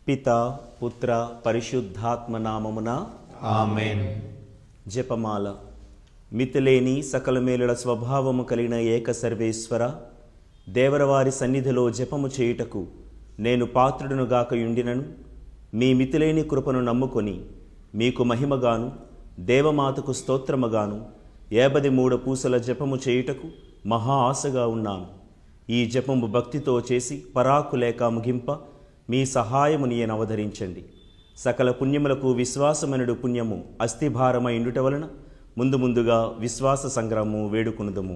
పిత పుత్ర పరిశుద్ధాత్మ నామమున ఆమెన్ జపమాల మితిలేని సకల మేలుల స్వభావము కలిగిన ఏక సర్వేశ్వర దేవరవారి సన్నిధిలో జపము చేయుటకు నేను పాత్రుడును గాక యుండినను మీ మితిలేని కృపను నమ్ముకొని మీకు మహిమగాను దేవమాతకు స్తోత్రముగాను ఏబది మూడు పూసల జపము చేయుటకు మహా ఆశగా ఉన్నాను ఈ జపము భక్తితో చేసి పరాకు లేక ముగింప మీ సహాయము నేను అవధరించండి సకల పుణ్యములకు విశ్వాసమనుడు పుణ్యము అస్థిభారమై ఉండుట వలన ముందు ముందుగా విశ్వాస సంగ్రహము వేడుకునుదము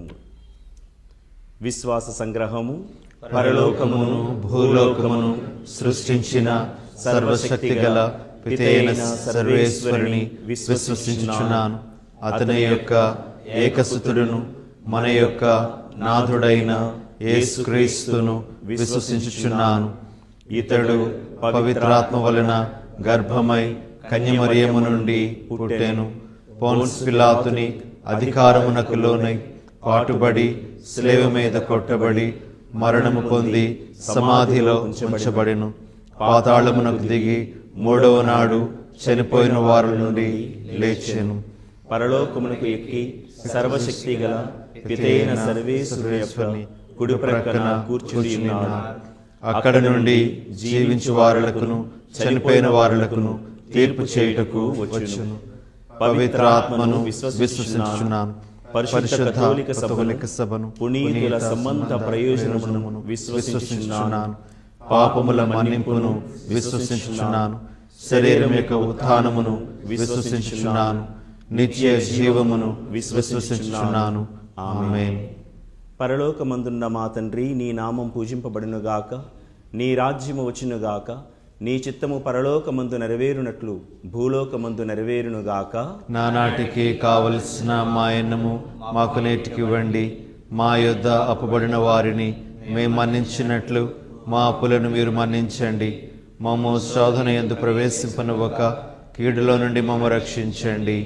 విశ్వాస సంగ్రహము పరలోకమును భూలోకమును సృష్టించిన సర్వశక్తి గల పితైన సర్వేశ్వరుని విశ్వసించుచున్నాను అతని యొక్క ఏకసుతుడును మన యొక్క నాథుడైన యేసుక్రీస్తును విశ్వసించుచున్నాను ఇతడు పవిత్రాత్మ వలన గర్భమై కన్యమరియము నుండి పుట్టెను పోన్స్ పిలాతుని అధికారమునకు లోనై పాటుబడి స్లేవ మీద కొట్టబడి మరణము పొంది సమాధిలో ఉంచబడెను పాతాళమునకు దిగి మూడవ నాడు చనిపోయిన వారి నుండి లేచెను పరలోకమునకు ఎక్కి సర్వశక్తి గల పితైన సర్వేశ్వరుని యొక్క కుడి ప్రక్కన కూర్చుని ఉన్నాడు అక్కడ నుండి జీవించు వారులకును చనిపోయిన వారులకును తీర్పు చేయుటకు వచ్చును పవిత్రాత్మను విశ్వసించున్నాను పరిశుద్ధ కథోలిక సభను పునీతుల సంబంధ ప్రయోజనమును విశ్వసించున్నాను పాపముల మన్నింపును విశ్వసించుచున్నాను శరీరం యొక్క ఉత్థానమును విశ్వసించుచున్నాను నిత్య జీవమును విశ్వసించుచున్నాను ఆమేన్ పరలోకమందున్న మా తండ్రి నీ నామం పూజింపబడునుగాక నీ రాజ్యము వచ్చునుగాక నీ చిత్తము పరలోకమందు నెరవేరునట్లు భూలోకమందు నెరవేరునుగాక నానాటికి కావలసిన మా ఎన్నము మాకు నేటికి ఇవ్వండి మా యొద్ద అప్పుబడిన వారిని మేము మన్నించినట్లు మా అప్పులను మీరు మన్నించండి మమ్ము శోధన ఎందు ప్రవేశింపనివ్వక కీడులో నుండి మమ్మ రక్షించండి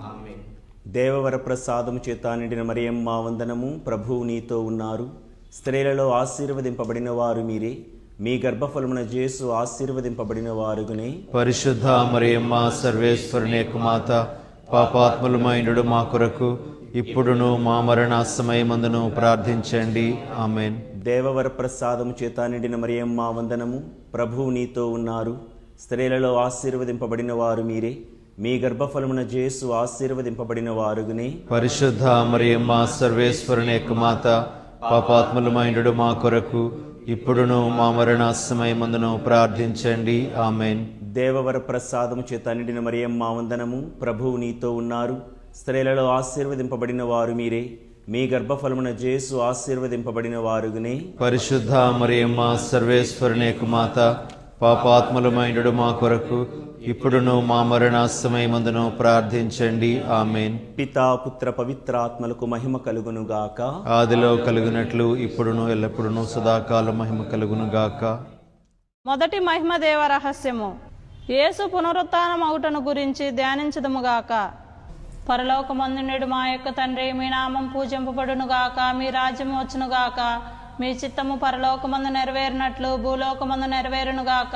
దేవవర ప్రసాదము చేత నిండిన మరియమ్మ వందనము ప్రభువు నీతో ఉన్నారు స్త్రీలలో ఆశీర్వదింపబడిన వారు మీరే మీ గర్భఫలమున జేసు ఆశీర్వదింపబడిన వారుగునే పరిశుద్ధ మరియమ్మ సర్వేశ్వరుని యొక్క మాత పాపాత్ములమైనడు మా కొరకు ఇప్పుడును మా మరణ సమయమందును ప్రార్థించండి ఆమెన్ దేవవర ప్రసాదము చేత నిండిన మరియమ్మ వందనము ప్రభువు నీతో ఉన్నారు స్త్రీలలో ఆశీర్వదింపబడిన వారు మీరే మీ గర్భఫలమున జేసు ఆశీర్వదింపబడిన వారుగునే పరిశుద్ధ మరియమ్మ సర్వేశ్వరుని యొక్క మాత పాపాత్ములమైనడు మా కొరకు ఇప్పుడును మా మరణ సమయమందును ప్రార్థించండి ఆమెన్ దేవవర ప్రసాదము చేత నిండిన మరియమ్మ వందనము ప్రభువు నీతో ఉన్నారు స్త్రీలలో ఆశీర్వదింపబడిన వారు మీరే మీ గర్భఫలమున జేసు ఆశీర్వదింపబడిన వారుగునే పరిశుద్ధ మరియమ్మ సర్వేశ్వరుని యొక్క మాత పాపాత్ములమైనడు మా కొరకు ఇప్పుడును మా మరణ సమయమందును ప్రార్థించండి ఆమెన్ పితా పుత్ర పవిత్రాత్మలకు మహిమ కలుగునుగాక ఆదిలో కలుగునట్లు ఇప్పుడును ఎల్లప్పుడును సదాకాల మహిమ కలుగును గాక మొదటి మహిమదేవ రహస్యము యేసు పునరుత్థానం అవుటను గురించి ధ్యానించదుముగాక పరలోకమందునుడు మా యొక్క తండ్రి మీ నామం పూజింపబడునుగాక మీ రాజ్యం వచ్చునుగాక మీ చిత్తము పరలోకమందు నెరవేరినట్లు భూలోకమందు నెరవేరునుగాక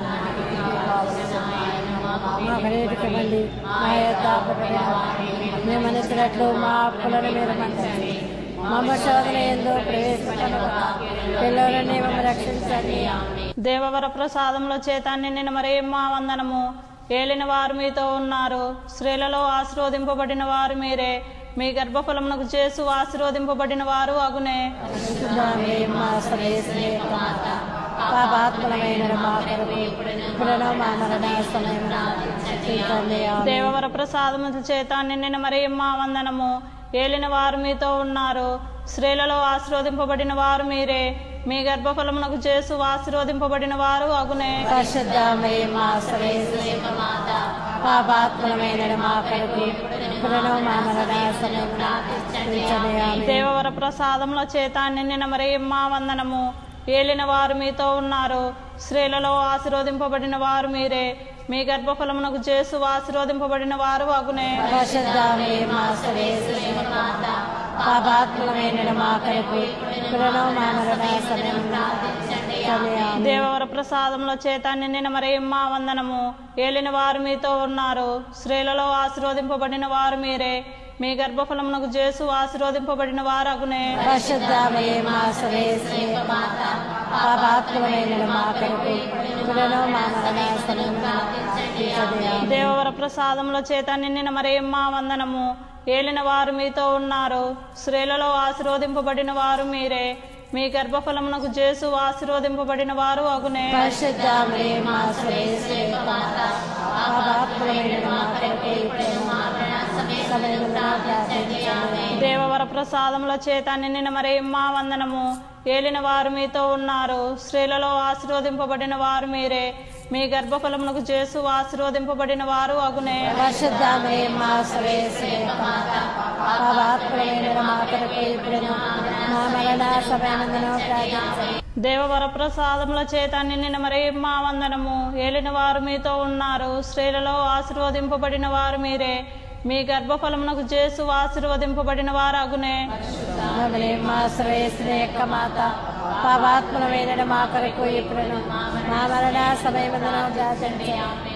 మా కనేటికమండి మా యొక్క అప్పుపడిన మేము మనసినట్లు మా అప్పులను మీరు మన్నించండి మమ్మ శోధన ఏందో ప్రవేశించను పిల్లలని మేము రక్షించండి దేవవర ప్రసాదముల చేత నిండిన మరియమ్మ వందనము ఏలిన వారు మీతో ఉన్నారు స్త్రీలలో ఆశీర్వదింపబడిన వారు మీరే మీ గర్భఫలమునకు చేసు ఆశీర్వదింపబడిన వారు అగునే మా సర్వేశ్వరి యొక్క మాత పాపాత్మలమైన మా కొరకు ఇప్పుడును మా మరణ సమయమున రక్షించండి. ఆమేన్. దేవవర ప్రసాదముల చేత నిండిన మరియమ్మ వందనము ఏలిన వారు మీతో ఉన్నారు స్త్రీలలో ఆశీర్వదింపబడిన వారు మీరే మీ గర్భఫలమునకు చేసు ఆశీర్వదింపబడిన వారు అగునే పరిశుద్ధమయ్య మా సర్వేశ్వరి యొక్క మాత పాపాత్మలమైన మా కొరకు ఇప్పుడును మా మరణ సమయమున రక్షించండి. ఆమేన్. దేవవర ప్రసాదముల చేత నిండిన మరియమ్మ వందనము ఏలిన వారు మీతో ఉన్నారు స్త్రీలలో ఆశీర్వదింపబడిన వారు మీరే మీ గర్భఫలమునకు చేసు ఆశీర్వదింపబడిన వారు అగునే పరిశుద్ధమయ్య మా సర్వేశ్వరి యొక్క మాత పాపాత్మలమైన మా కొరకు ఇప్పుడును మా మరణ సమయమున రక్షించండి. ప్రార్థించండి ఆమేన్. దేవవర ప్రసాదంలో చేత నిండిన మరియమ్మ వందనము ఏలిన వారు మీతో ఉన్నారు స్త్రీలలో ఆశీర్వదింపబడిన వారు మీరే మీ గర్భఫలమునకు చేసు ఆశీర్వదింపబడిన వారు అగునే పరిశుద్ధ మరియమ్మ సర్వేశ్వరి యొక్క మాత పాపాత్మమైన మా కొరకు ఇప్పుడును మా మరణ సమయంలో ప్రార్థించండి ఆమేన్. దేవవర ప్రసాదంలో చేత నిండిన మరియమ్మ వందనము ఏలిన వారు మీతో ఉన్నారు స్త్రీలలో ఆశీర్వదింపబడిన వారు మీరే మీ గర్భఫలమునకు చేసు ఆశీర్వదింపబడిన వారు అగునే పరిశుద్ధ మరియమ్మ సర్వేశ్వరి యొక్క మాత పాపాత్మమైన మా కొరకు ఇప్పుడును మా మరణ సమయంలో ప్రార్థించండి ఆమేన్. దేవవర ప్రసాదముల చేత నిండిన మరియమ్మ వందనము ఏలిన వారు మీతో ఉన్నారు స్త్రీలలో ఆశీర్వదింపబడిన వారు మీరే మీ గర్భఫలమునకు చేసు ఆశీర్వదింపబడిన వారు అగునే పరిశుద్ధ మరియమ్మ సర్వేశ్వరి యొక్క మాత పాపాత్మమైన మా కొరకు ఇప్పుడును మా మరణ సమయంలో ప్రార్థించండి దేవవర ప్రసాదముల చేత నిండిన మరియమ్మ వందనము ఏలిన వారు మీతో ఉన్నారు స్త్రీలలో ఆశీర్వదింపబడిన వారు మీరే మీ గర్భఫలమునకు చేసు ఆశీర్వదింపబడిన వారు అగునే మమ్మల్ని మా సర్వేశ్వరి యొక్క మాత పాపాత్మలమైన మా కొరకు ఇప్పుడును మా మరణ సమయమందున ప్రార్థించండి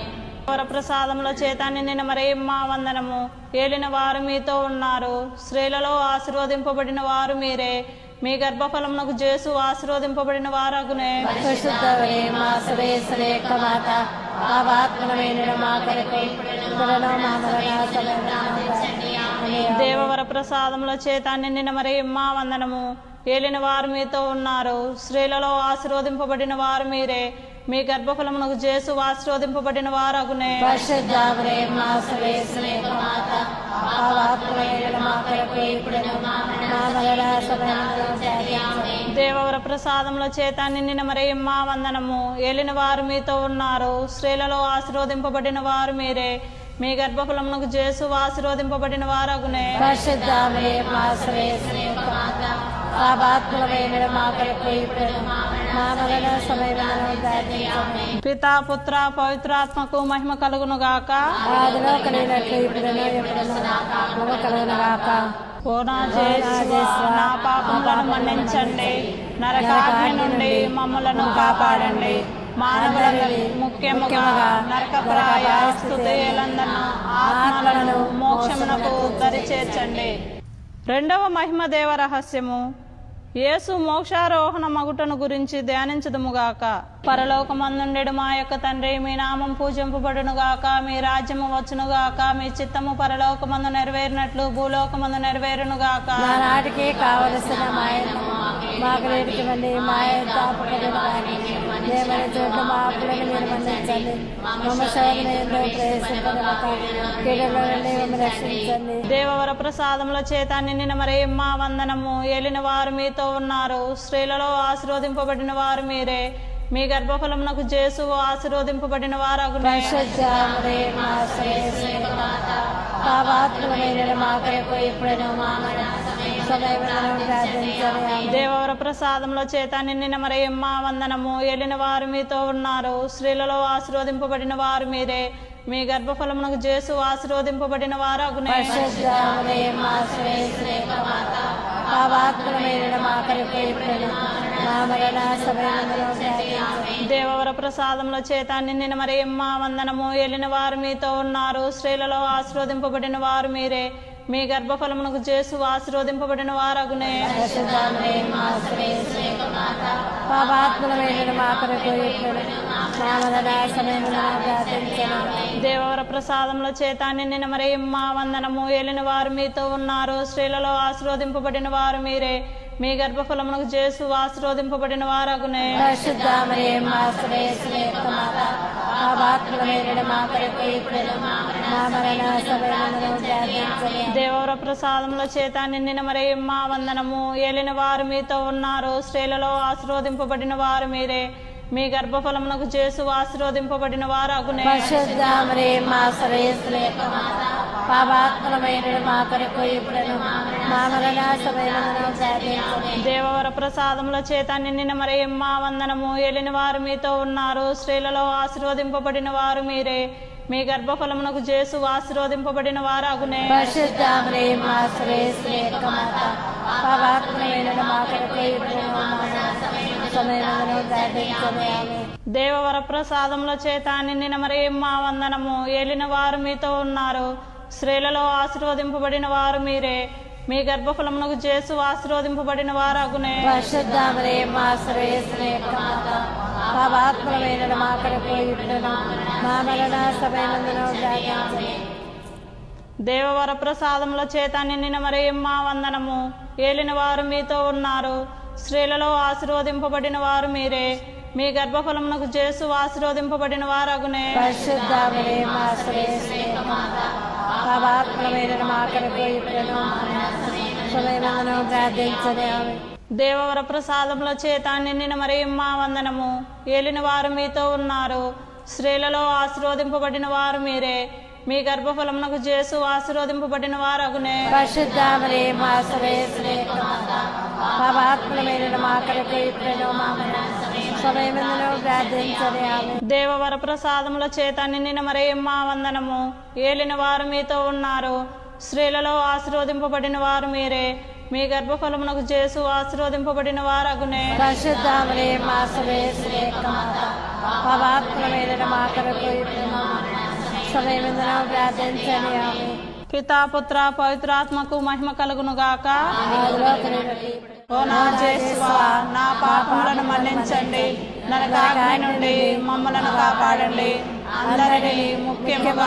వర ప్రసాదముల చేత నిండిన మరియమ్మ వందనము ఏలిన వారు మీతో ఉన్నారు స్త్రీలలో ఆశీర్వదింపబడిన వారు మీరే మీ గర్భఫలమునకు చేసు ఆశీర్వదింపబడిన వారు అగునే పరిశుద్ధ మా సర్వేశ్వరి యొక్క మాత పాపాత్మలమైన మా కొరకు ఇప్పుడును మా మరణ సమయమందున ప్రార్థించండి దేవవర ప్రసాదముల చేత నిండిన మరియమ్మ వందనము ఏలిన వారు మీతో ఉన్నారు స్త్రీలలో ఆశీర్వదింపబడిన వారు మీరే మీ గర్భఫలమునకు చేసు ఆశీర్వదింపబడిన వారు అగునే పరిశుద్ధ మా సర్వేశ్వరి యొక్క మాత పాపాత్మలమైన మా కొరకు ఇప్పుడును మా మరణ సమయమందున ప్రార్థించండి దేవవర ప్రసాదముల చేత నిండిన మరియమ్మ వందనము ఏలిన వారు మీతో ఉన్నారు స్త్రీలలో ఆశీర్వదింపబడిన వారు మీరే మీ గర్భఫలమునకు చేసు ఆశీర్వదింపబడిన వారు అగునే పరిశుద్ధ మా సర్వేశ్వరి యొక్క మాత పాపాత్మలమైన మా కొరకు ఇప్పుడును మా మరణ సమయమందున ప్రార్థించండి పితా పుత్ర పవిత్రాత్మకు మహిమ కలుగును గాక ఆదిలో కలిగినట్లు ఇప్పుడును ఎప్పుడును మగ కలుగునగాక ఓ నా జేసు, నా పాపములను మన్నించండి నరకాగ్ని నుండి మమ్మలను కాపాడండి మానవులను ముఖ్యముగా నరకప్రాయ స్థుతిలందను ఆత్మలను మోక్షమునకు దరి చేర్చండి రెండవ మహిమ దేవ రహస్యము యేసు మోక్షారోహణ మగుటను గురించి ధ్యానించదుముగాక పరలోకమందుండెడు మా యొక్క తండ్రి మీ నామం పూజింపబడునుగాక మీ రాజ్యము వచ్చునుగాక మీ చిత్తము పరలోకమందు నెరవేరినట్లు భూలోకమందు నెరవేరునుగాక మా నాటికి కావలసిన మాయను మాకు నేర్చుకోండి మాయ తాపకని దేవని చోట మా అప్పులను మీరు మన్నించండి మమ్మ శోధన ఎంతో ప్రవేశింపదలక కీడుల నుండి మమ్మల్ని రక్షించండి దేవవర ప్రసాదముల చేత నిండిన మరియమ్మ వందనము ఏలిన వారు మీతో ఉన్నారు స్త్రీలలో ఆశీర్వదింపబడిన వారు మీరే మీ గర్భఫలమునకు చేసు ఆశీర్వదింపబడిన వారు అగునే పరిశుద్ధ మరియు మా శ్రేయస్సు మాత పాపాత్మమైన మా కొరకు ఇప్పుడును మా మరణ సమయమున ప్రార్థించండి దేవవర ప్రసాదంలో చేత నిండిన మరియమ్మ వందనము ఏలిన వారు మీతో ఉన్నారు స్త్రీలలో ఆశీర్వదింపబడిన వారు మీరే మీ గర్భఫలమునకు చేసు ఆశీర్వదింపబడిన వారు అగునే పరిశుద్ధ మరియు మా శ్రేయస్సు మాత పాపాత్మమైన మా కొరకు ఇప్పుడును మా మరణ సమయమున ప్రార్థించండి దేవవర ప్రసాదంలో చేత నిండిన మరియమ్మ వందనము ఏలిన వారు మీతో ఉన్నారు స్త్రీలలో ఆశీర్వదింపబడిన వారు మీరే మీ గర్భఫలమునకు చేసు ఆశీర్వదింపబడిన వారు అగునే పాపాత్మలమైన మా కొరకు ఇప్పుడు మా మరణ సమయమున ప్రార్థించండి దేవవర ప్రసాదంలో చేత నిండిన మరియమ్మ వందనము ఏలిన వారు మీతో ఉన్నారు స్త్రీలలో ఆశీర్వదింపబడిన వారు మీరే మీ గర్భఫలమునకు చేసు ఆశీర్వదింపబడిన వారు అగునే పరిశుద్ధ మరియు మా శ్రేయస్సు యొక్క మాత పాపాత్మలమైన మా కొరకు ఇప్పుడు మా మరణ సమయమున ప్రార్థించండి దేవవర ప్రసాదంలో చేత నిండిన మరియమ్మ వందనము ఏలిన వారు మీతో ఉన్నారు స్త్రీలలో ఆశీర్వదింపబడిన వారు మీరే మీ గర్భఫలమునకు చేసు ఆశీర్వదింపబడిన వారు అగునే పరిశుద్ధ మరియు మా శ్రేయస్సు యొక్క మాత పాపాత్మలమైన మా కొరకు ఇప్పుడు మా మరణ సమయమున ప్రార్థించండి దేవవర ప్రసాదముల చేత నిండిన మరియమ్మ వందనము ఏలిన వారు మీతో ఉన్నారు స్త్రీలలో ఆశీర్వదింపబడిన వారు మీరే మీ గర్భఫలమునకు చేసు ఆశీర్వదింపబడిన వారు అగునే పరిశుద్ధ మరియు మా శ్రేయస్సు యొక్క మాత పాపాత్మలమైన మా కొరకు ఇప్పుడు మా మరణ సమయమున సమయమందును ప్రార్థించండి ఆమె దేవవర ప్రసాదముల చేత నిండిన మరియమ్మ వందనము ఏలిన వారు మీతో ఉన్నారు స్త్రీలలో ఆశీర్వదింపబడిన వారు మీరే మీ గర్భఫలమునకు చేసు ఆశీర్వదింపబడిన వారు అగునే పరిశుద్ధ మరియమ్మ సర్వేశ్వరి యొక్క మాత పాపాత్మలమైన మా కొరకు ఇప్పుడును మా మరణ సమయమందును ప్రార్థించండి దేవవర ప్రసాదముల చేత నిండిన మరియమ్మ వందనము ఏలిన వారు మీతో ఉన్నారు స్త్రీలలో ఆశీర్వదింపబడిన వారు మీరే మీ గర్భఫలమునకు చేసు ఆశీర్వదింపబడిన వారు అగునే పరిశుద్ధ మరియమ్మ సర్వేశ్వరి యొక్క మాత పాపాత్మలమైన మా కొరకు ఇప్పుడును మా సమయమందును ప్రార్థించండి ఆమె దేవవర ప్రసాదముల చేత నిండిన మరియమ్మ వందనము ఏలిన వారు మీతో ఉన్నారు స్త్రీలలో ఆశీర్వదింపబడిన వారు మీరే మీ గర్భఫలమునకు చేసు ఆశీర్వదింపబడిన వారు అగునే పరిశుద్ధ మరియమ్మ సర్వేశ్వరి యొక్క మాత పాపాత్మలమైన మా కొరకు ఇప్పుడును మా సమయమందును ప్రార్థించండి ఆమె దేవవర ప్రసాదముల చేత నిండిన మరియమ్మ వందనము ఏలిన వారు మీతో ఉన్నారు స్త్రీలలో ఆశీర్వదింపబడిన వారు మీరే మీ గర్భఫలమునకు చేసు ఆశీర్వదింపబడిన వారు అగునే పరిశుద్ధ మరియమ్మ సర్వేశ్వరి యొక్క మాత పాపాత్మలమైన మా కొరకు ఇప్పుడును సమయమందును ప్రార్థించండి ఆమె పితాపుత్ర పవిత్రాత్మకు మహిమ కలుగును గాక ఆదిలో కలిగినట్టు ఓ నా జేసువా నా పాపములను మన్నించండి నరకాగ్ని నుండి మమ్మలను కాపాడండి అందరినీ ముఖ్యముగా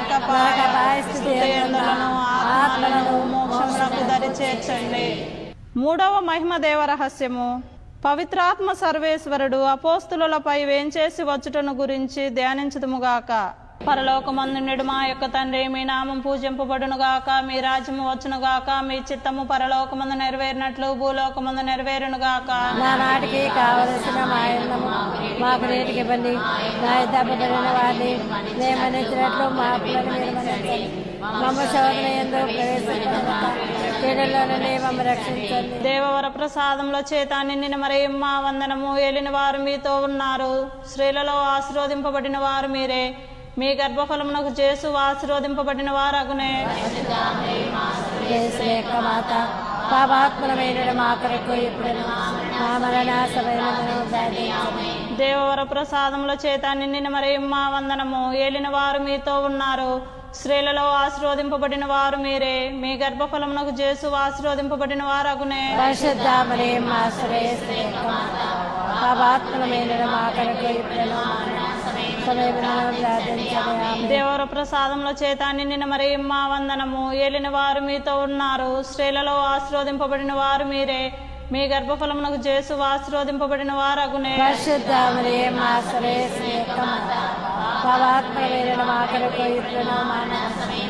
నరక స్థితియందులను ఆత్మలను మోక్షములకు దరి చేర్చండి మూడవ మహిమ దేవ రహస్యము పవిత్రాత్మ సర్వేశ్వరుడు అపోస్తులపై వేంచేసి వచ్చుటను గురించి ధ్యానించుదుముగాక పరలోకమందుండెడు మా యొక్క తండ్రి మీ నామం పూజింపబడునుగాక మీ రాజ్యము వచ్చునుగాక మీ చిత్తము పరలోకమందు నెరవేరినట్లు భూలోకమందు నెరవేరునుగాక నా నాటికి కావలసిన మా అన్నము మాకు నీటికి ఇవ్వండి నా దెబ్బపడిన వారిని మేము మన్నించినట్లు మా పిల్లలు మీరు మన్నించండి మమ్మ శోధన ఎందు ప్రవేశించక కీడులో నుండి మమ్మ రక్షించండి దేవవర ప్రసాదంలో చేత నిండిన మరియమ్మ వందనము ఏలిన వారు మీతో ఉన్నారు స్త్రీలలో ఆశీర్వదింపబడిన వారు మీరే మీ గర్భఫలమునకు చేసు ఆశీర్వదింపబడిన వారు అగునే యేసు యొక్క మాత పాపాత్మలమైన మా కొరకు ఇప్పుడు మా మరణ సమయమును ప్రార్థించండి దేవవర ప్రసాదముల చేత నిండిన మరియమ్మ వందనము ఏలిన వారు మీతో ఉన్నారు స్త్రీలలో ఆశీర్వదింపబడిన వారు మీరే మీ గర్భఫలమునకు చేసు ఆశీర్వదింపబడిన వారు అగునే పరిశుద్ధ మరియమ్మ సురేశ్వరి యొక్క మాత పాపాత్మలమైన మా కొరకు ఇప్పుడు మా మరణ సమయమును ప్రార్థించండి ఆమె దేవర ప్రసాదంలో చేత నిండిన మరియమ్మ వందనము ఏలిన వారు మీతో ఉన్నారు స్త్రీలలో ఆశీర్వదింపబడిన వారు మీరే మీ గర్భఫలమునకు చేసు ఆశీర్వదింపబడిన వారు అగునే పరిశుద్ధ మరియమ్మ సురేశ్వరి యొక్క మాత పాపాత్మలమైన మా కొరకు ఇప్పుడు మా మరణ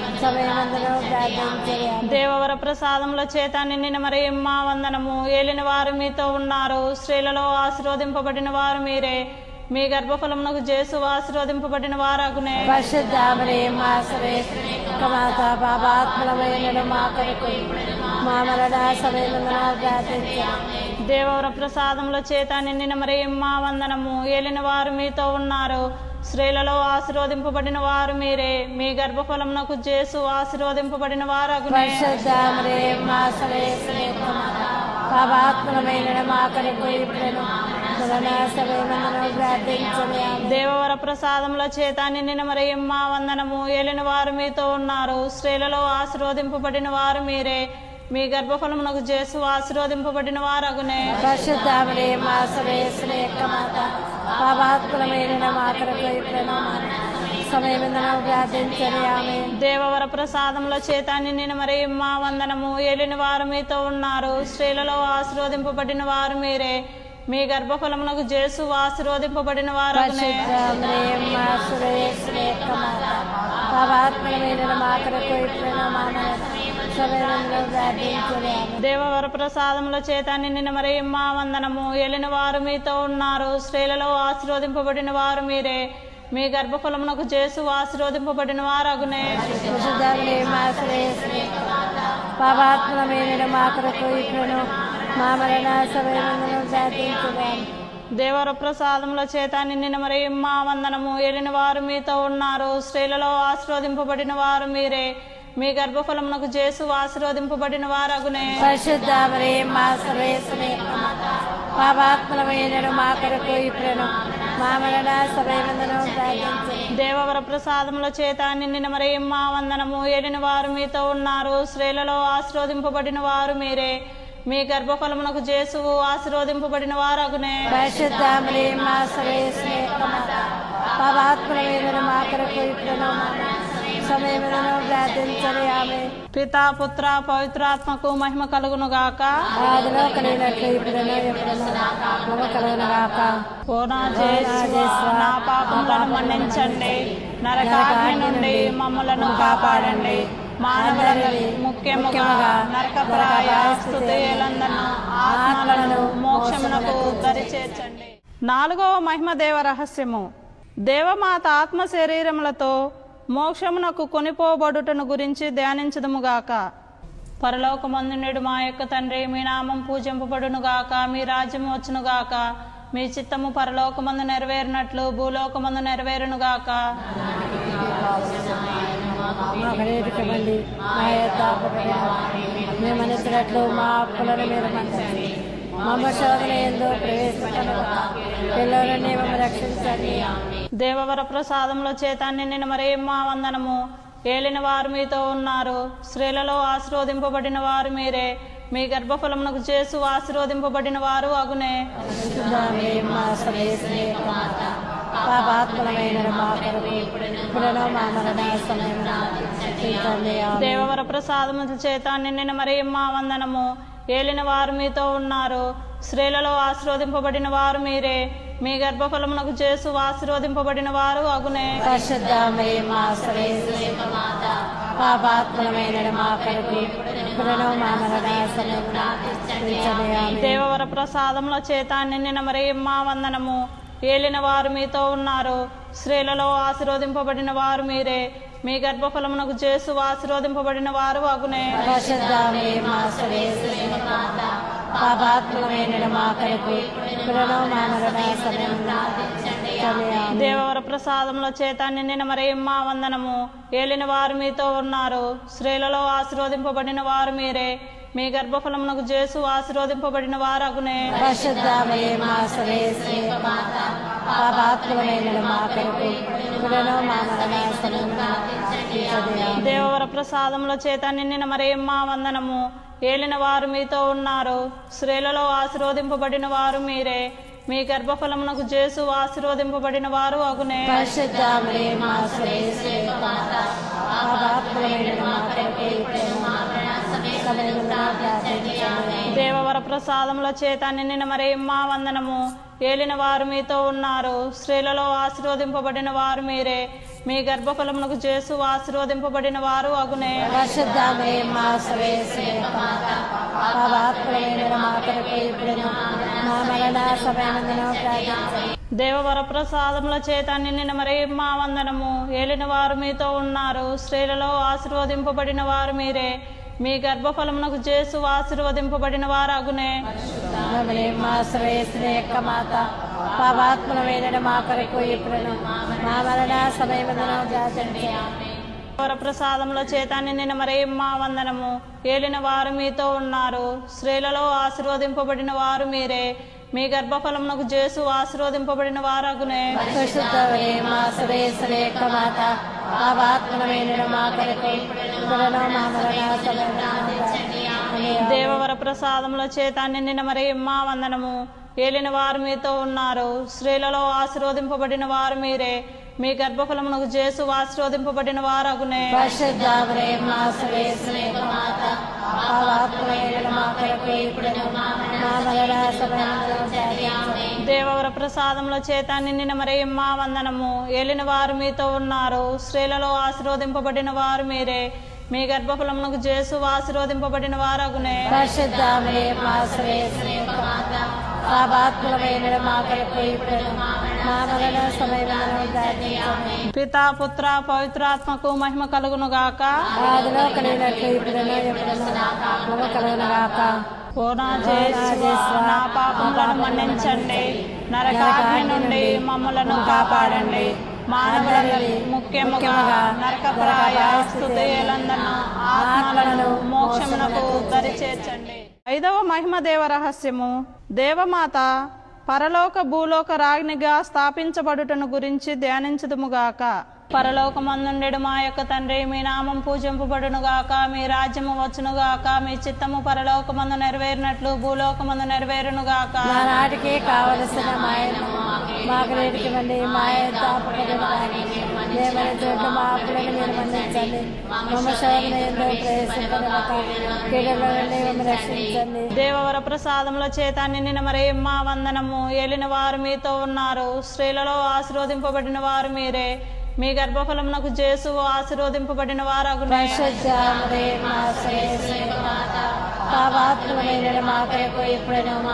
సమయమును ప్రార్థించండి ఆమె దేవవర ప్రసాదంలో చేత నిండిన మరియమ్మ వందనము ఏలిన వారు మీతో ఉన్నారు స్త్రీలలో ఆశీర్వదింపబడిన వారు మీరే మీ గర్భఫలమునకు చేసు ఆశీర్వదింపబడిన వారు అగునే పరిశుద్ధ మరియమ్మ సురేశ్వరి యొక్క మాత పాపాత్మలమైన మా కొరకు మా మరణ సమయమున ప్రార్థించండి దేవవర ప్రసాదంలో చేత నిండిన మరియమ్మ వందనము ఏలిన వారు మీతో ఉన్నారు స్త్రీలలో ఆశీర్వదింపబడిన వారు మీరే మీ గర్భఫలమునకు చేసు ఆశీర్వదింపబడిన వారు అగునే పరిశుద్ధ మరియమ్మ సురేశ్వరి యొక్క మాత పాపాత్మలమైన మా కొరకు ఇప్పుడు మరణ సమయమున ప్రార్థించండి ఆమె దేవవర ప్రసాదంలో చేత నిండిన మరియమ్మ వందనము ఏలిన వారు మీతో ఉన్నారు స్త్రీలలో ఆశీర్వదింపబడిన వారు మీరే మీ గర్భఫలమునకు చేసు ఆశీర్వదింపబడిన వారు అగునే పరిశుద్ధ మరియమ్మ సురేశ్వరి యొక్క మాత పాపాత్మలమైన మా కొరకు ఇప్పుడు మరణ సమయమున ప్రార్థించండి ఆమె దేవవర ప్రసాదంలో చేత నిండిన మరియమ్మ వందనము ఏలిన వారు మీతో ఉన్నారు స్త్రీలలో ఆశీర్వదింపబడిన వారు మీరే మీ గర్భఫలమునకు చేసు ఆశీర్వదింపబడిన వారు అగునే పరిశుద్ధ మరియమ్మ సురేశ్వరి యొక్క మాత పాపాత్మలమైన మా కొరకు ఇప్పుడు మరణ సమయమున ప్రార్థించండి ఆమె దేవవర ప్రసాదముల చేత నిండిన మరియమ్మ వందనము ఏలిన వారు మీతో ఉన్నారు స్త్రీలలో ఆశీర్వదింపబడిన వారు మీరే మీ గర్భఫలమునకు చేసు ఆశీర్వదింపబడిన వారు అగునే పరిశుద్ధ మరియమ్మ సురేశ్వరి యొక్క మాత పాపాత్మలమైన మా కొరకు ఇప్పుడు మా మరణ సమయమున ప్రార్థించండి ఆమె దేవర ప్రసాదముల చేత నిండిన మరియమ్మ వందనము ఏలిన వారు మీతో ఉన్నారు స్త్రీలలో ఆశీర్వదింపబడిన వారు మీరే మీ గర్భఫలమునకు చేసు ఆశీర్వదింపబడిన వారు అగునే పరిశుద్ధ మరియమ్మ సర్వేశ్వరి యొక్క మాత పాపాత్మలమైన మా కొరకు ఇప్పుడును మా మరణ సమయమందును ప్రార్థించండి దేవవర ప్రసాదముల చేత నిండిన మరియమ్మ వందనము ఏలిన వారు మీతో ఉన్నారు స్త్రీలలో ఆశీర్వదింపబడిన వారు మీరే మీ గర్భఫలమునకు జేసువు ఆశీర్వదింపబడిన వారు అగునే పరిశుద్ధ మా సవేశ్వర పాపాత్మలమైన మా కొరకు ఇప్పుడును మా మరణ సమయమందును ప్రార్థించండి ఆమె పితా పుత్ర పవిత్రాత్మకు మహిమ కలుగును గాక ఆదిలో కలిగినట్లు ఇప్పుడును ఎప్పుడును మమ కలుగును గాక ఓ నా జేసువా, నా పాపములను మన్నించండి నరకాగ్ని నుండి మమ్మలను కాపాడండి మానవులను ముఖ్యముగా నరక ప్రాయ స్థుతిలందను ఆత్మలను మోక్షమునకు దరి చేర్చండి నాలుగవ మహిమదేవ రహస్యము దేవమాత ఆత్మ శరీరములతో మోక్షమునకు కొనిపోబడుటను గురించి ధ్యానించదుముగాక పరలోకమందునుడు మా యొక్క తండ్రి మీ నామం పూజింపబడునుగాక మీ రాజ్యం వచ్చునుగాక మీ చిత్తము పరలోకమందు నెరవేరినట్లు భూలోకమందు నెరవేరునుగాక మా కడేటికమండి మా యొక్క మేము మనసినట్లు మా అప్పులను మీరు మన్నించండి మమ్మ శోధన ఎందు ప్రవేశించను పిల్లలని మమ్మ రక్షించండి దేవవర ప్రసాదంలో చేత నిండిన మరేమ్మా వందనము ఏలిన వారు మీతో ఉన్నారు స్త్రీలలో ఆశీర్వదింపబడిన వారు మీరే మీ గర్భఫలమునకు చేసు ఆశీర్వదింపబడిన వారు అగునే పరిశుద్ధమే మా సమయస్నే పాపాత్మలమైన మా కొరకు ఇప్పుడును మా మరణ సమయమున రక్షించండి. ఆమేన్. దేవవర ప్రసాదముల చేత నిండిన మరియమ్మ వందనము ఏలిన వారు మీతో ఉన్నారు స్త్రీలలో ఆశీర్వదింపబడిన వారు మీరే మీ గర్భఫలమునకు చేసు ఆశీర్వదింపబడిన వారు అగునే పరిశుద్ధమే మా సమయస్నే పాపాత్మలమైన మా కొరకు ఇప్పుడును మా మరణ సమయమున రక్షించండి. ఆమేన్. దేవవర ప్రసాదముల చేత నిండిన మరియమ్మ వందనము ఏలిన వారు మీతో ఉన్నారు స్త్రీలలో ఆశీర్వదింపబడిన వారు మీరే మీ గర్భఫలమునకు చేసు ఆశీర్వదింపబడిన వారు అగునే పరిశుద్ధమే మా సమయస్నే పాపాత్మలమైన మా కొరకు ఇప్పుడును మా మరణ సమయమున రక్షించండి. ఆమేన్. దేవవర ప్రసాదముల చేత నిండిన మరియమ్మ వందనము ఏలిన వారు మీతో ఉన్నారు స్త్రీలలో ఆశీర్వదింపబడిన వారు మీరే మీ గర్భఫలమునకు చేసు ఆశీర్వదింపబడిన వారు అగునే పరిశుద్ధమే మా సమయస్నే పాపాత్మలమైన మా కొరకు ఇప్పుడును మా మరణ సమయమున రక్షించండి. ఆమేన్. దేవవర ప్రసాదముల చేత నిండిన మరియమ్మ వందనము ఏలిన వారు మీతో ఉన్నారు స్త్రీలలో ఆశీర్వదింపబడిన వారు మీరే మీ గర్భఫలమునకు చేసు ఆశీర్వదింపబడిన వారు అగునే పరిశుద్ధమే మా సమయస్నే పాపాత్మలమైన మా కొరకు ఇప్పుడును మా మరణ సమయమున ప్రార్థించండి. దేవవర ప్రసాదముల చేత నిండిన మరియమ్మ వందనము ఏలిన వారు మీతో ఉన్నారు స్త్రీలలో ఆశీర్వదింపబడిన వారు మీరే మీ గర్భఫలమునకు చేసు ఆశీర్వదింపబడిన వారు అగునే పరిశుద్ధమే మా సమయస్నే పాపాత్మలమైన మా కొరకు ఇప్పుడును మా మరణ సమయమున ప్రార్థించండి. దేవవర ప్రసాదముల చేత నిండిన మరియమ్మ వందనము ఏలిన వారు మీతో ఉన్నారు స్త్రీలలో ఆశీర్వదింపబడిన వారు మీరే మీ గర్భఫలమునకు చేసు ఆశీర్వదింపబడిన వారు అగునే మమ్మల్ని మా శ్రేయస్సుల యొక్క మాత పాపాత్మలమైన మా కొరకు ఇప్పుడును మా మరణ సమయమున ప్రార్థించండి. వర ప్రసాదముల చేత నిండిన మరియమ్మ వందనము ఏలిన వారు మీతో ఉన్నారు స్త్రీలలో ఆశీర్వదింపబడిన వారు మీరే మీ గర్భఫలమునకు చేసు ఆశీర్వదింపబడిన వారు అగునే పరిశుద్ధమే మా శ్రేయస్సుల యొక్క మాత పాపాత్మలమైన మా కొరకు ఇప్పుడును మా మరణ సమయమున ప్రార్థించండి. ఆమేన్. దేవవర ప్రసాదముల చేత నిండిన మరియమ్మ వందనము ఏలిన వారు మీతో ఉన్నారు స్త్రీలలో ఆశీర్వదింపబడిన వారు మీరే మీ గర్భఫలమునకు చేసు ఆశీర్వదింపబడిన వారు అగునే పరిశుద్ధమే మా శ్రేయస్సుల యొక్క మాత పాపాత్మలమైన మా కొరకు ఇప్పుడును మా మరణ సమయమున ప్రార్థించండి. దేవవర ప్రసాదముల చేత నిండిన మరియమ్మ వందనము ఏలిన వారు మీతో ఉన్నారు స్త్రీలలో ఆశీర్వదింపబడిన వారు మీరే మీ గర్భఫలమునకు చేసు ఆశీర్వదింపబడిన వారు అగునే పరిశుద్ధమే మా శ్రేయస్సుల యొక్క మాత పాపాత్మలమైన మా కొరకు ఇప్పుడును మా మరణ సమయమున ప్రార్థించండి. పితా పుత్ర పవిత్రాత్మకు మహిమ కలుగును గాక ఆదిలో కలిగినట్లు ఇప్పుడును ఎప్పుడును మమ కలుగును గాక ఓ నా జేసువా, నా పాపములను మన్నించండి నరకాగ్ని నుండి మమ్మలను కాపాడండి మానవులను ముఖ్యముగా నరక ప్రాయ స్థుతిలందను ఆత్మలను మోక్షమునకు దరి చేర్చండి ఐదవ మహిమ దేవ రహస్యము దేవమాత పరలోక భూలోక రాజ్ఞిగా స్థాపించబడుటను గురించి ధ్యానించదుముగాక పరలోకమందుండెడు మా యొక్క తండ్రి మీ నామం పూజింపబడునుగాక మీ రాజ్యము వచ్చునుగాక మీ చిత్తము పరలోకమందు నెరవేరినట్లు భూలోకమందు నెరవేరునుగాక మా నాటికి కావలసిన మాయను మాకు రేటుకి ఇవ్వండి మా యొక్క అపకరణ మేమని చోట్ల మా అప్పులను మీరు మన్నించండి మమ్మ శోధన ఎంతో ప్రవేశింపక కీడలో నుండి మమ్మల్ని రక్షించండి దేవవర ప్రసాదముల చేత నిన్న మరేమ్మ వందనము ఏలిన వారు మీతో ఉన్నారు స్త్రీలలో ఆశీర్వదింపబడిన వారు మీరే మీ గర్భఫలమునకు జేసు ఆశీర్వదింపబడిన వారగునే పరిశుద్ధ మరే మా శ్రేయస్సు మాత పాపాత్మమైన మా కొరకు ఎప్పుడైనా మా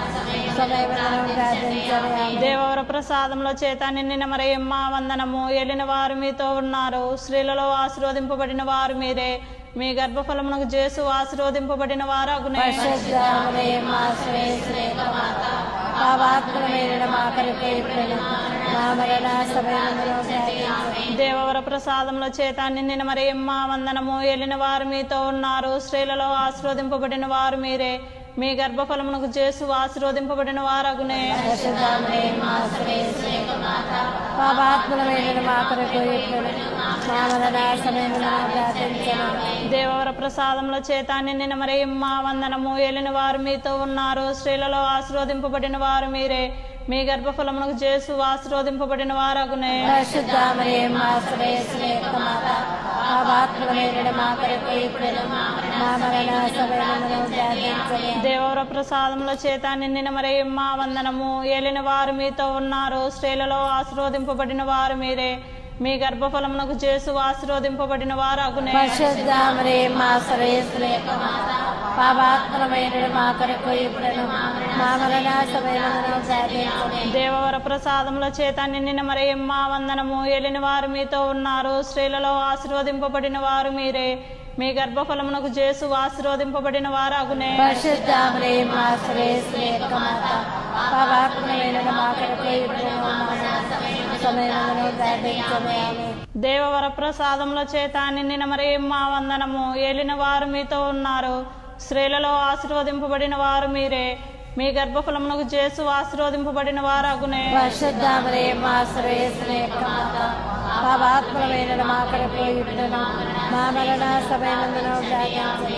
సమయములను ప్రార్థించండి దేవవర ప్రసాదముల చేత నిన్న మరేమ్మ వందనము ఏలిన వారు మీతో ఉన్నారు స్త్రీలలో ఆశీర్వదింపబడిన వారు మీరే మీ గర్భఫలమునకు జేసు ఆశీర్వదింపబడిన వారగునే పరిశుద్ధ మరే మా శ్రేయస్సు మాత పాపాత్మమైన మా కొరకు ఎప్పుడైనా మా మరణ సమయములను ప్రార్థించండి దేవవర ప్రసాదముల చేత నిన్న మరియమ్మ వందనము ఏలిన వారు మీతో ఉన్నారు స్త్రీలలో ఆశీర్వదింపబడిన వారు మీరే మీ గర్భఫలమునకు జేసు ఆశీర్వదింపబడిన వారగునే పరిశుద్ధమనే మా శ్రేయస్సు మాత పాపాత్మమైన మా కొరకు ఎప్పుడైనా మా మరణ సమయములను ప్రార్థించండి దేవవర ప్రసాదముల చేత నిన్న మరియమ్మ వందనము ఏలిన వారు మీతో ఉన్నారు స్త్రీలలో ఆశీర్వదింపబడిన వారు మీరే మీ గర్భఫలమునకు జేసు ఆశీర్వదింపబడిన వారగునే పరిశుద్ధమనే మా శ్రేయస్సు మాత పాపాత్మమైన మా కొరకు ఎప్పుడైనా మా మరణ సమయములను ప్రార్థించండి దేవవర ప్రసాదముల చేత నిండిన మరియమ్మ వందనము ఏలిన వారు మీతో ఉన్నారు స్త్రీలలో ఆశీర్వదింపబడిన వారు మీరే మీ గర్భఫలమునకు జేసు ఆశీర్వదింపబడిన వారు అగునే పరిశుద్ధమనే మా శ్రేయస్సు మాత పాపాత్మమైన మా కొరకు ఎప్పుడైనా మా మరణ సమయములను ప్రార్థించండి దేవవర ప్రసాదముల చేత నిండిన మరియమ్మ వందనము ఏలిన వారు మీతో ఉన్నారు స్త్రీలలో ఆశీర్వదింపబడిన వారు మీరే మీ గర్భఫలమునకు జేసు ఆశీర్వదింపబడిన వారు అగునే పరిశుద్ధమనే మా శ్రేయస్సు మాత పాపాత్మమైన మా కొరకు ఎప్పుడైనా మా మరణ సమయములను ప్రార్థించండి ఆమేన్. దేవవర ప్రసాదముల చేత నిండిన మరియమ్మ వందనము ఏలిన వారు మీతో ఉన్నారు స్త్రీలలో ఆశీర్వదింపబడిన వారు మీరే మీ గర్భఫలమునకు జేసు ఆశీర్వదింపబడిన వారు అగునే పరిశుద్ధమనే మా శ్రేయస్సు మాత పాపాత్మమైన మా కొరకు ఎప్పుడైనా మా మరణ సమయములను ప్రార్థించండి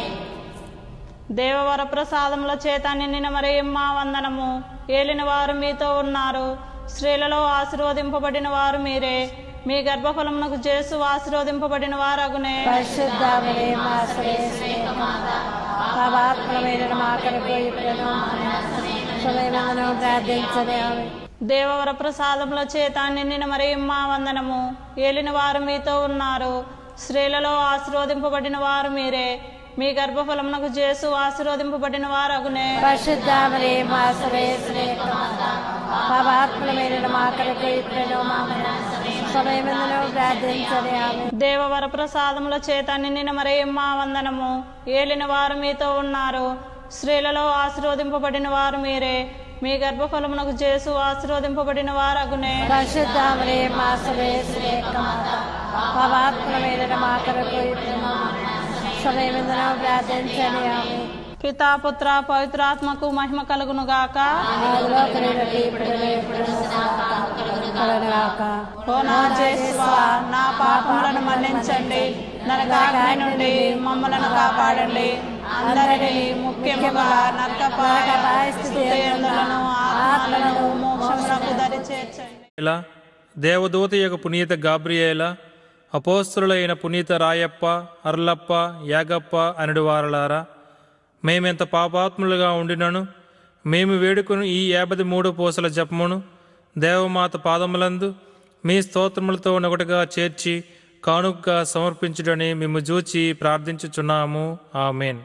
దేవవర ప్రసాదముల చేత నిండిన మరియమ్మ వందనము ఏలిన వారు మీతో ఉన్నారు స్త్రీలలో ఆశీర్వదింపబడిన వారు మీరే మీ గర్భఫలమునకు జేసు ఆశీర్వదింపబడిన వారు అగునే పరిశుద్ధమనే మా శ్రేయస్సు మాత పాపాత్మమైన మా కొరకు ఎప్పుడైనా మా సమయములను ప్రార్థించండి ఆమేన్. దేవవర ప్రసాదముల చేత నిండిన మరియమ్మ వందనము ఏలిన వారు మీతో ఉన్నారు స్త్రీలలో ఆశీర్వదింపబడిన వారు మీరే మీ గర్భఫలమునకు జేసు ఆశీర్వదింపబడిన వారు అగునే పరిశుద్ధమనే మా శ్రేయస్సు మాత పాపాత్మమైన మా కొరకు ఎప్పుడైనా మా సమయములను ప్రార్థించండి ఆమె దేవవర ప్రసాదముల చేత నిండిన మరియమ్మ వందనము ఏలిన వారు మీతో ఉన్నారు స్త్రీలలో ఆశీర్వదింపబడిన వారు మీరే మీ గర్భఫలమునకు జేసు ఆశీర్వదింపబడిన వారు అగునే పరిశుద్ధమనే మా శ్రేయస్సు మాత పాపాత్మమైన మా కొరకు ఎప్పుడైనా సమయములను ప్రార్థించండి ఆమె పితా పుత్ర పవిత్రాత్మకు మహిమ కలుగును గాక ఆదిలో కలిగినట్టు ఇప్పుడు ఎప్పుడు కలగాక ఓ నా జేసువా, నా పాపములను మన్నించండి నరకాగ్ని నుండి మమ్మలను కాపాడండి అందరినీ ముఖ్యముగా నరక స్థితియందులను ఆత్మలను మోక్షమునకు దరి చేర్చండి ఇలా దేవదూత యొక్క పునీత గాబ్రియేల అపోస్తులైన పునీత రాయప్ప అర్లప్ప యాగప్ప అనడు వారలారా మేమెంత పాపాత్ములుగా ఉండినను మేము వేడుకుని ఈ యాభై మూడు పూసల జపమును దేవమాత పాదములందు మీ స్తోత్రములతో ఒకటిగా చేర్చి కానుకగా సమర్పించుడని మేము చూచి ప్రార్థించుచున్నాము ఆమెన్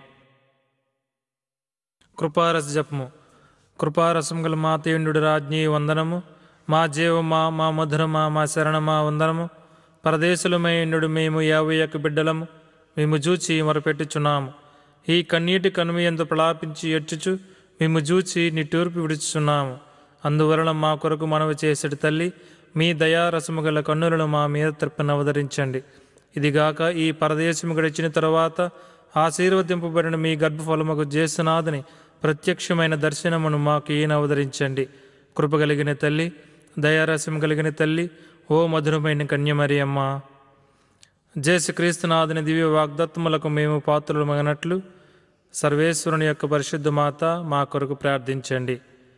కృపారస జపము కృపారసం గల మాతేయుడు రాజ్ఞి వందనము మా జీవమా మా మధురమా మా శరణమా వందనము పరదేశులమైండు మేము యాభై యొక్క బిడ్డలము మేము చూచి మొరపెట్టుచున్నాము ఈ కన్నీటి కనుమి ఎందు ప్రలాపించి ఎడ్చుచు మేము చూచి నిట్టూర్పు విడుచుచున్నాము అందువలన మా కొరకు మనవి చేసేటి తల్లి మీ దయారసము గల కన్నులను మా మీద త్రిప్పన అవతరించండి ఇదిగాక ఈ పరదేశము గడిచిన తరువాత ఆశీర్వదింపబడిన మీ గర్భఫలముకు జేసునాథుని ప్రత్యక్షమైన దర్శనమును మాకు ఈయన అవతరించండి కృప కలిగిన తల్లి దయారసం కలిగిన తల్లి ఓ మధురమైన కన్యమరియమ్మ జేసుక్రీస్తునాథుని దివ్య వాగ్దత్తములకు మేము పాత్రలు మగనట్లు సర్వేశ్వరుని యొక్క పరిశుద్ధ మాత మా కొరకు ప్రార్థించండి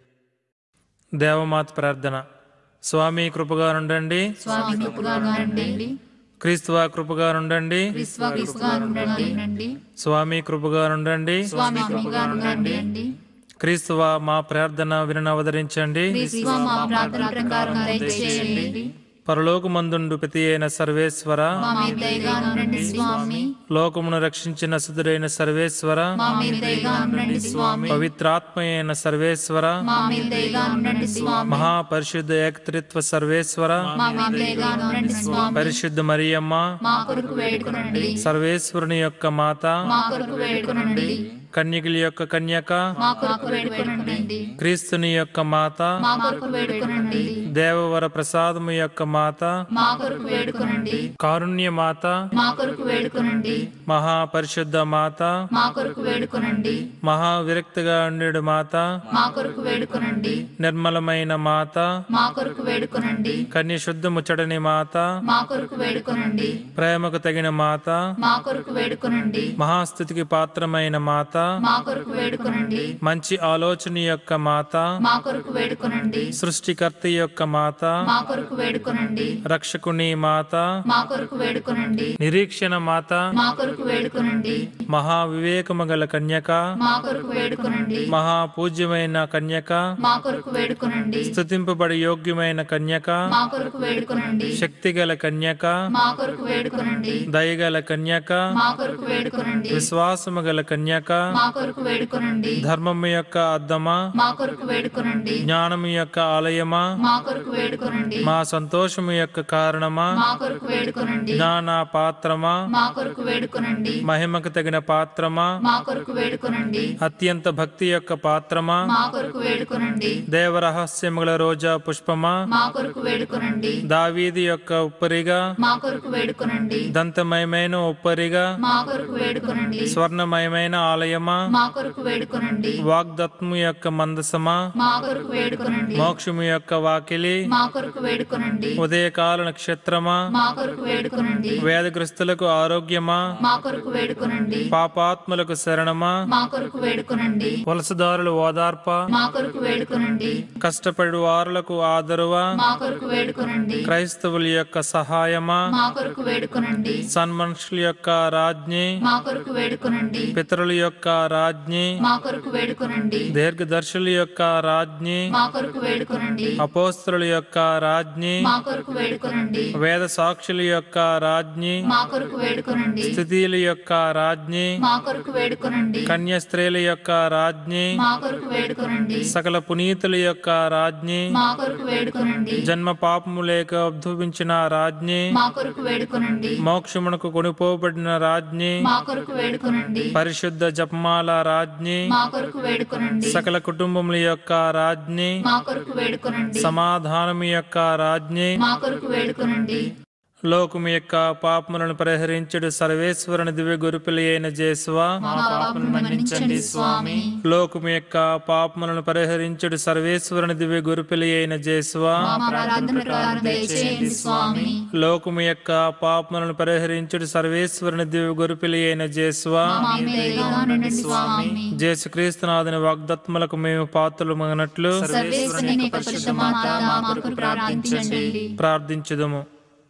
దేవమాత ప్రార్థన స్వామి కృపగా ఉండండి స్వామి కృపగా ఉండండి క్రీస్తువా కృపగా ఉండండి విశ్వ కృపగా ఉండండి స్వామి కృపగా ఉండండి స్వామి కృపగా ఉండండి క్రీస్తువా మా ప్రార్థన వినను అవతరించండి విశ్వ మా ప్రార్థన ప్రకారం దయచేయండి పరలోకమందుండు ప్రతి అయిన సర్వేశ్వర మా మీద దయగా ఉండండి స్వామి లోకమును రక్షించిన సుధుడైన సర్వేశ్వర మా మీద దయగా ఉండండి స్వామి పవిత్రాత్మ అయిన సర్వేశ్వర మా మీద దయగా ఉండండి స్వామి మహాపరిశుద్ధ ఏకత్రిత్వ సర్వేశ్వర మా మీద దయగా ఉండండి స్వామి పరిశుద్ధ మరియమ్మ మా కొరకు వేడుకునండి సర్వేశ్వరుని యొక్క మాత మా కొరకు వేడుకునండి కన్యకుల యొక్క కన్యక మా కొరకు వేడుకునండి క్రీస్తుని యొక్క మాత మా కొరకు వేడుకునండి దేవవర ప్రసాదము యొక్క మాత మా కొరకు వేడుకునండి కారుణ్య మాత మా కొరకు వేడుకునండి మహాపరిశుద్ధ మాత మా కొరకు వేడుకునండి మహా విరక్తిగా ఉండేడు మాత మా కొరకు వేడుకునండి నిర్మలమైన మాత మా కొరకు వేడుకునండి కన్య శుద్ధ ముచ్చటని మాత మా కొరకు వేడుకునండి ప్రేమకు తగిన మాత మా కొరకు వేడుకునండి మహాస్థుతికి పాత్రమైన మాత మా కొరకు వేడుకునండి మంచి ఆలోచన యొక్క మాత మా కొరకు వేడుకునండి సృష్టికర్త యొక్క మాత మా కొరకు వేడుకునండి రక్షకుని మాత మా కొరకు వేడుకునండి నిరీక్షణ మాత మా కొరకు వేడుకునండి మహా వివేకము గల కన్యక మా కొరకు వేడుకునండి మహా పూజ్యమైన కన్యక మా కొరకు వేడుకునండి స్తుతింపబడి యోగ్యమైన కన్యక మా కొరకు వేడుకునండి శక్తి గల కన్యక మా కొరకు వేడుకునండి దయగల కన్యక మా కొరకు వేడుకునండి విశ్వాసము గల కన్యక మా కొరకు వేడుకునండి ధర్మము యొక్క అద్దమా మా కొరకు వేడుకునండి జ్ఞానము యొక్క ఆలయమా మా కొరకు వేడుకునండి మా సంతోషము యొక్క కారణమా మా కొరకు వేడుకునండి జ్ఞాన పాత్రమా మా కొరకు వేడుకునండి మహిమకు తగిన పాత్రమా మా కొరకు వేడుకునండి అత్యంత భక్తి యొక్క పాత్రమా మా కొరకు వేడుకునండి దేవరహస్యముల రోజా పుష్పమా మా కొరకు వేడుకునండి దావీది యొక్క ఉప్పరిగా మా కొరకు వేడుకునండి దంతమయమైన ఉప్పరిగా మా కొరకు వేడుకునండి స్వర్ణమయమైన ఆలయమా మా కొరకు వేడుకునండి వాగ్దత్ము యొక్క మందసమా మా కొరకు వేడుకునండి మోక్షము యొక్క వాకిలి మా కొరకు వేడుకునండి ఉదయకాల నక్షత్రమా మా కొరకు వేడుకునండి వేదగ్రస్తులకు ఆరోగ్యమా మా కొరకు వేడుకునండి పాపాత్ములకు శరణమా మా కొరకు వేడుకునండి వలసదారులు ఓదార్ప మా కొరకు వేడుకునండి కష్టపడు వారులకు ఆదరువా మా కొరకు వేడుకునండి క్రైస్తవుల యొక్క సహాయమా మా కొరకు వేడుకునండి సన్మనుషుల యొక్క రాజ్ఞి మా కొరకు వేడుకునండి పితరుల యొక్క రాజ్ఞి మా కొరకు వేడుకునండి దీర్ఘదర్శుల యొక్క రాజ్ఞి మా కొరకు వేడుకునండి అపోస్తుల యొక్క రాజ్ఞి మా కొరకు వేడుకునండి వేద సాక్షుల యొక్క రాజ్ఞి మా కొరకు వేడుకునండి స్థితిల యొక్క రాజ్ఞి మా కొరకు వేడుకునండి కన్య స్త్రీల యొక్క రాజ్ఞి మా కొరకు వేడుకునండి సకల పునీతుల యొక్క రాజ్ఞి మా కొరకు వేడుకునండి జన్మ పాపము లేక ఉద్భవించిన రాజ్ఞి మా కొరకు వేడుకునండి మోక్షమునకు కొనిపోబడిన రాజ్ఞి మా కొరకు వేడుకునండి పరిశుద్ధ జపమాల రాజ్ఞి మా కొరకు వేడుకునండి సకల కుటుంబముల యొక్క రాజ్ఞి మా కొరకు వేడుకునండి సమాధానము యొక్క రాజ్ఞి మా కొరకు వేడుకునండి లోకము యొక్క పాపములను పరిహరించుడు సర్వేశ్వరుని దివ్య గురుపిలి అయిన జేసువా మా పాపను మన్నించండి స్వామి లోకము యొక్క పాపములను పరిహరించుడు సర్వేశ్వరుని దివ్య గురుపిలి అయిన జేసువా మా ప్రార్థన ప్రకారం దయచేయండి స్వామి లోకము యొక్క పాపములను పరిహరించుడు సర్వేశ్వరుని దివ్య గురుపిలి అయిన జేసువా మా మీద దయగా ఉండండి స్వామి జేసుక్రీస్తునాథుని వాగ్దత్మలకు మేము పాత్రలు మగనట్లు సర్వేశ్వరుని పరిశుద్ధ మాత మా కొరకు ప్రార్థించండి ప్రార్థించుదము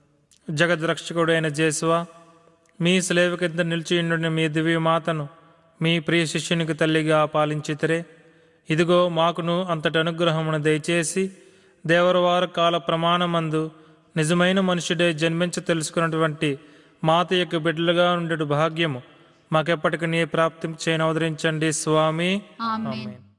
జగద్రక్షకుడైన జేసువా మీ స్లేవ కింద నిలిచియుండిన మీ దివ్య మాతను మీ ప్రియ శిష్యునికి తల్లిగా పాలించితరే ఇదిగో మాకును అంతటి అనుగ్రహమును దయచేసి దేవరవార కాల ప్రమాణమందు నిజమైన మనుషుడే జన్మించ తెలుసుకున్నటువంటి మాత యొక్క బిడ్డలుగా ఉండేటు భాగ్యము మాకెప్పటికీ నీ ప్రాప్తి చేయనవదరించండి స్వామి ఆమేన్